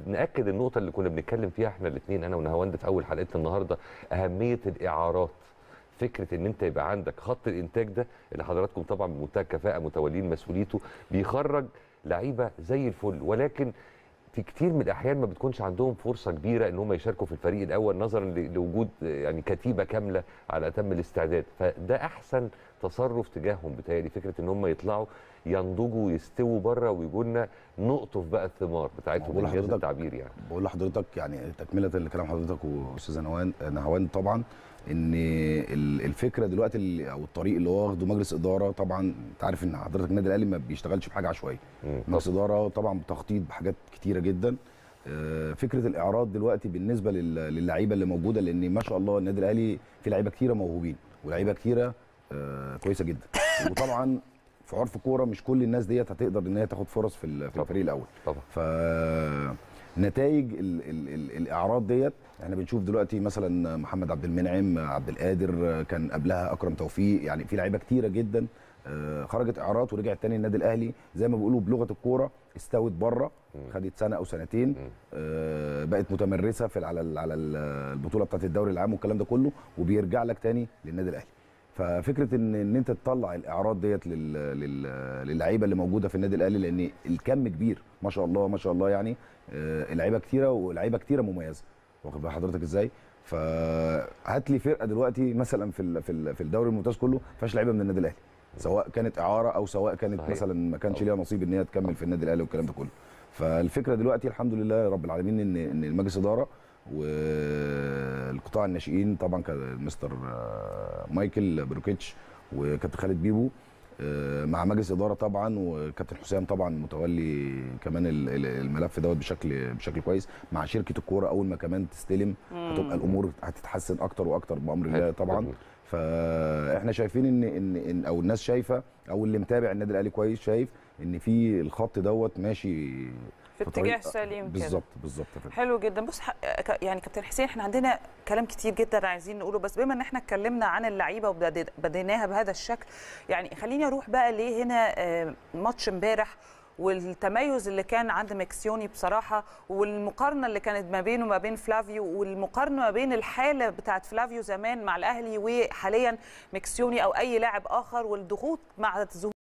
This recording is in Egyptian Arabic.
ناكد النقطه اللي كنا بنتكلم فيها احنا الاثنين انا ونهاوند في اول حلقتنا النهارده اهميه الاعارات فكره ان انت يبقى عندك خط الانتاج ده اللي حضراتكم طبعا بمنتهى الكفاءه متولين مسؤوليته بيخرج لعيبه زي الفل ولكن في كتير من الاحيان ما بتكونش عندهم فرصه كبيره ان هم يشاركوا في الفريق الاول نظرا ل- لوجود يعني كتيبه كامله على اتم الاستعداد فده احسن تصرف تجاههم بتهيألي فكره ان هم يطلعوا ينضجوا ويستووا بره ويجوا لنا نقطف بقى الثمار بتاعتهم بقول انجاز لحضرتك- التعبير يعني بقول لحضرتك يعني تكمله لكلام حضرتك واستاذه نهوان نهوان طبعا ان ال- الفكره دلوقتي اللي- او الطريق اللي هو واخده مجلس اداره طبعا انت عارف ان حضرتك النادي الاهلي ما بيشتغلش بحاجه عشوائيه مم. مجلس اداره طبعا بتخطيط بحاجات كتيره جدا آه، فكره الاعراض دلوقتي بالنسبه لل- للعيبه اللي موجوده لان ما شاء الله النادي الاهلي في لعيبه كتيره موهوبين ولعيبه كتيره آه، كويسه جدا وطبعا في عرف الكوره مش كل الناس ديت هتقدر ان هي تاخد فرص في ال- في طبعاً. الفريق الاول طبعا ف نتائج ال ال ال الاعراض ديت احنا بنشوف دلوقتي مثلا محمد عبد المنعم عبد القادر كان قبلها اكرم توفيق يعني في لعيبه كتيره جدا آه، خرجت اعراض ورجعت تاني النادي الاهلي زي ما بيقولوا بلغه الكوره استوت بره خدت سنه او سنتين آه، بقت متمرسه في ال- على ال- على ال- البطوله بتاعت الدوري العام والكلام ده كله وبيرجع لك تاني للنادي الاهلي ففكره ان ان انت تطلع الاعراض ديت لل- لل- للعيبه اللي موجوده في النادي الاهلي لان الكم كبير ما شاء الله ما شاء الله يعني آه، اللعيبه كتيره ولعيبه كتيره مميزه واخد بال حضرتك ازاي فهات لي فرقه دلوقتي مثلا في ال- في ال- في الدوري الممتاز كله ما فيهاش لعيبه من النادي الاهلي سواء كانت اعاره او سواء كانت صحيح. مثلا ما كانش طبعا. ليها نصيب ان هي تكمل في النادي الاهلي والكلام ده كله فالفكره دلوقتي الحمد لله رب العالمين ان ان المجلس اداره والقطاع الناشئين طبعا كان مستر آه، مايكل بروكيتش وكابتن خالد بيبو آه، مع مجلس اداره طبعا وكابتن حسام طبعا متولي كمان ال- ال- الملف دوت بشكل بشكل كويس مع شركه الكوره اول ما كمان تستلم هتبقى الامور هتتحسن اكتر واكتر بامر الله طبعا جميل. فاحنا شايفين ان ان ان او الناس شايفه او اللي متابع النادي الاهلي كويس شايف ان في الخط دوت ماشي في طريق- اتجاه سليم كده بالظبط بالظبط يا فندم. حلو جدا بص ح- ك- يعني كابتن حسين احنا عندنا كلام كتير جدا عايزين نقوله بس بما ان احنا اتكلمنا عن اللعيبه وبديناها بهذا الشكل يعني خليني اروح بقى ليه هنا آه، ماتش امبارح والتميز اللي كان عند مكسيوني بصراحه والمقارنه اللي كانت ما بينه وما بين فلافيو والمقارنه ما بين الحاله بتاعت فلافيو زمان مع الاهلي وحاليا مكسيوني او اي لاعب اخر والضغوط مع ظهور